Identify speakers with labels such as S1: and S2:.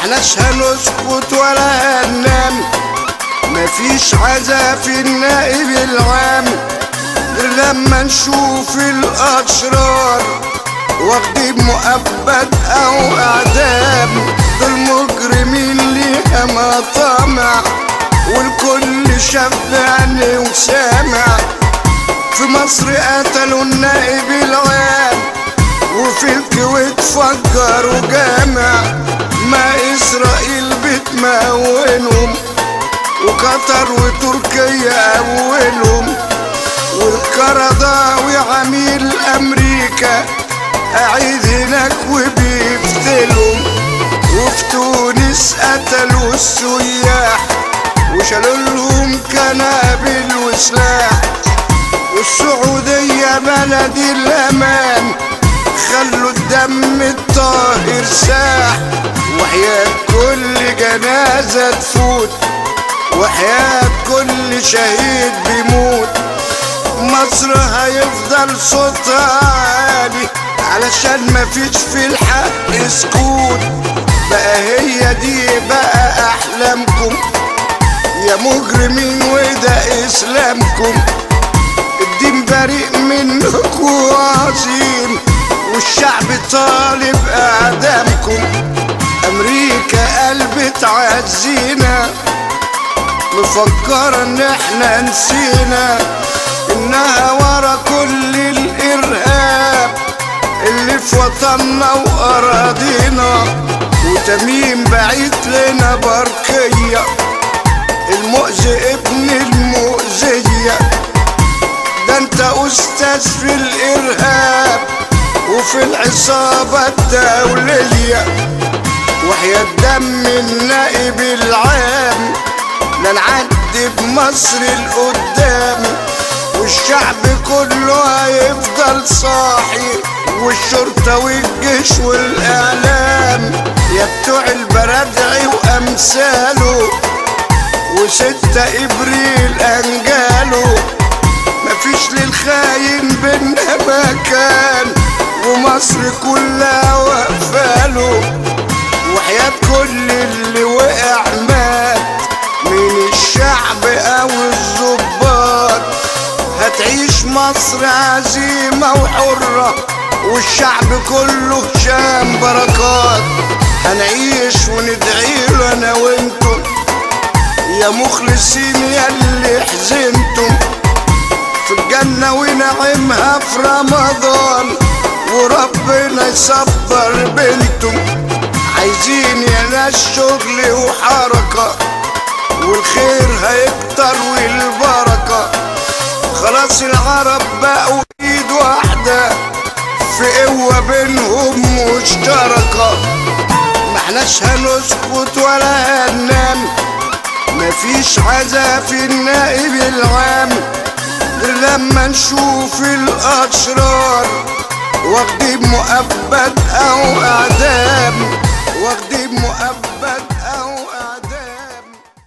S1: احناش هنسكت ولا هننام مفيش عزا في النائب العام غير لما نشوف الاشرار واخدين مؤبد او اعدام دول مجرمين ليها ما طمع والكل شاف يعني وسامع في مصر قتلوا النائب العام وفي الكويت فجروا جامع ما اسرائيل بتمونهم وقطر وتركيا اولهم والقرضاوي عميل امريكا قاعد هناك وبيفتلهم وفي تونس قتلوا السياح وشالوا لهم كنابل وسلاح والسعودية بلد الأمان خلوا الدم الطاهر ساح وحياة كل جنازة تفوت وحياة كل شهيد بيموت مصر هيفضل صوتها عالي علشان مفيش في الحق سكوت بقى هي دي بقى أحلامكم يا مجرمين وده إسلامكم الدين بريء منكم عظيم والشعب طالب اعدامكم امريكا قلبت عزينا مفكرة ان احنا نسينا انها ورا كل الارهاب اللي في وطننا واراضينا وتميم بعيد لنا بركية المؤذي ابن المؤذية ده انت استاذ في الارهاب وفي العصابة الدولية وحياة دم النائب العام لا نعدي بمصر القدام والشعب كله هيفضل صاحي والشرطة والجيش والإعلام يا بتوع البرادعي وأمثاله وستة إبريل أنجاله مفيش للخاين بينا مكان ومصر كلها واقفاله وحياة كل اللي وقع مات من الشعب او الظباط هتعيش مصر عزيمة وحرة والشعب كله شام بركات هنعيش وندعي له انا وانتم يا مخلصين يا اللي حزنتم في الجنة ونعيمها في رمضان وربنا يصبر بنتم عايزين يا ناس شغل وحركة والخير هيكتر والبركة خلاص العرب بقوا ايد واحدة في قوة بينهم مشتركة ما احناش هنسكت ولا هننام مفيش عزا في النائب العام غير لما نشوف الاشرار واخدين مؤبد او اعدام واخدين مؤبد